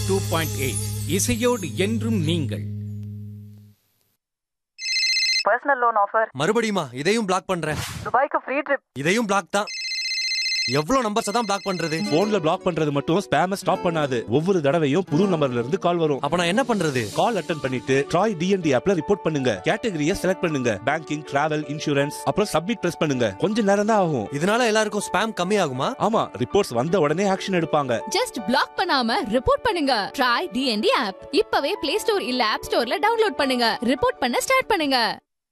two point eight இசையோடு என்றும் நீங்கள் பர்சனல் லோன் ஆஃபர் மறுபடியுமா இதையும் பிளாக் பண்றேன் துபாய்க்கு ஃப்ரீ ட்ரிப் இதையும் பிளாக் தான் எவ்வளவு நம்பர்ஸ் தான் பிளாக் பண்றது போன்ல பிளாக் பண்றது மட்டும் ஸ்பேம ஸ்டாப் பண்ணாது ஒவ்வொரு தடவையும் புது நம்பர்ல இருந்து கால் வரும் அப்ப நான் என்ன பண்றது கால் அட்டன் பண்ணிட்டு ட்ராய் டிஎன்டி ஆப்ல ரிப்போர்ட் பண்ணுங்க கேட்டகரியை செலக்ட் பண்ணுங்க பேங்கிங் டிராவல் இன்சூரன்ஸ் அப்புறம் சப்மிட் பிரஸ் பண்ணுங்க கொஞ்ச நேரம் தான் ஆகும் இதனால எல்லாருக்கும் ஸ்பேம் கம்மி ஆகுமா ஆமா ரிப்போர்ட்ஸ் வந்த உடனே ஆக்ஷன் எடுப்பாங்க ஜஸ்ட் பிளாக் பண்ணாம ரிப்போர்ட் பண்ணுங்க ட்ரை டிஎன்டி ஆப் இப்பவே பிளே ஸ்டோர் இல்ல ஆப் ஸ்டோர்ல டவுன்லோட் பண்ணுங்க ரிப்போர்ட் பண்ண ஸ்டார்ட் பண்ணுங்க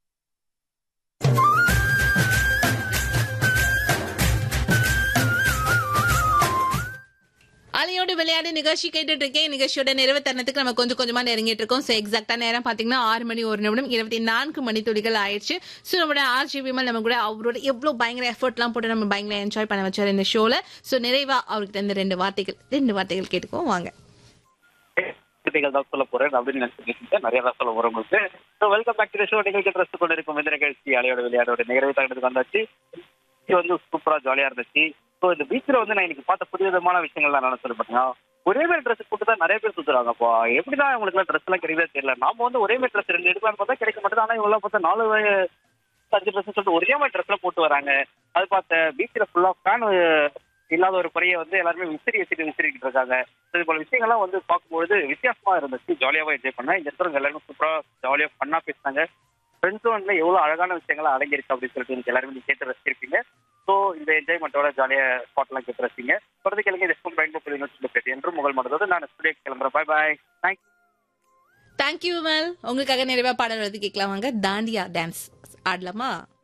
அலையோடு விளையாடி நிகழ்ச்சி கேட்டுட்டு இருக்கேன் நிகழ்ச்சியோட நிறைவு தருணத்துக்கு நம்ம கொஞ்சம் கொஞ்சமா நெருங்கிட்டு இருக்கோம் ஸோ எக்ஸாக்டா நேரம் பாத்தீங்கன்னா ஆறு மணி ஒரு நிமிடம் இருபத்தி நான்கு மணி துளிகள் ஆயிடுச்சு ஸோ நம்மளோட ஆர்ஜி விமல் நம்ம கூட அவரோட எவ்வளவு பயங்கர எஃபர்ட்லாம் போட்டு நம்ம பயங்கர என்ஜாய் பண்ண வச்சாரு இந்த ஷோல ஸோ நிறைவா அவர்கிட்ட இந்த ரெண்டு வார்த்தைகள் ரெண்டு வார்த்தைகள் கேட்டுக்கோ வாங்க செய்திகள் தான் சொல்ல போறேன் அப்படின்னு நினைச்சிருக்கீங்க நிறைய தான் சொல்ல போறேன் உங்களுக்கு so welcome back to show நிகழ்ச்சி ட்ரெஸ் கொண்டு இருக்கும் இந்த நிகழ்ச்சி அலையோட விளையாடோட நிறைவு தகனத்துக்கு வந்தாச்சு இது வந்து சூப்பரா ஜாலியா இருந்துச்சு ஸோ இந்த பீச்சில் வந்து நான் இன்னைக்கு பார்த்த புது விதமான விஷயங்கள்லாம் நான் சொல்லி பார்த்தீங்கன்னா ஒரே மாதிரி ட்ரெஸ் போட்டு தான் நிறைய பேர் சுத்துறாங்க அப்போ எப்படிதான் உங்களுக்கு ட்ரெஸ் எல்லாம் கிடையவே தெரியல நாம வந்து ஒரே மாதிரி ட்ரெஸ் ரெண்டு எடுக்கலாம்னு பார்த்தா கிடைக்க மாட்டேது ஆனா இவங்க பார்த்தா நாலு வய- அஞ்சு ட்ரெஸ் சொல்லிட்டு ஒரே மாதிரி ட்ரெஸ்ல போட்டு வராங்க அது பார்த்த பீச்சில் ஃபுல்லா ஃபேன் இல்லாத ஒரு பைய வந்து எல்லாருமே விசிறி வச்சுட்டு விசிறிக்கிட்டு இருக்காங்க இது போல விஷயங்கள்லாம் வந்து பார்க்கும்பொழுது வித்தியாசமா இருந்துச்சு ஜாலியாவா என்ஜாய் பண்ணேன் இங்க இருக்கிறவங்க எல்லாருமே சூப்பரா ஜாலியா ஃபன்னா பேசினாங்க ஃப்ரெண்ட்ஸும் வந்து எவ்வளவு அழகான விஷயங்கள்லாம் அடங்கியிருக்கு அப்படின்னு சொல்லிட்டு எனக்கு எல்லாருமே நீங்க கேட்டு ரசிச்சிருப்பீங்க ஸோ இந்த என்ஜாய்மெண்ட்டோட ஜாலியா ஸ்பாட்லாம் கேட்டு ரசிங்க தொடர்ந்து கேளுங்க இது எஃப்எம் ரெயின்போ புள்ளி பேட்டி என்று முதல் மனதோடு நான் ஸ்டுடியோ கிளம்புறேன் bye bye thanks thank you Vimal உங்களுக்காக நிறைவா பாடல் எழுதி கேட்கலாம் வாங்க தாண்டியா டான்ஸ் ஆடலாமா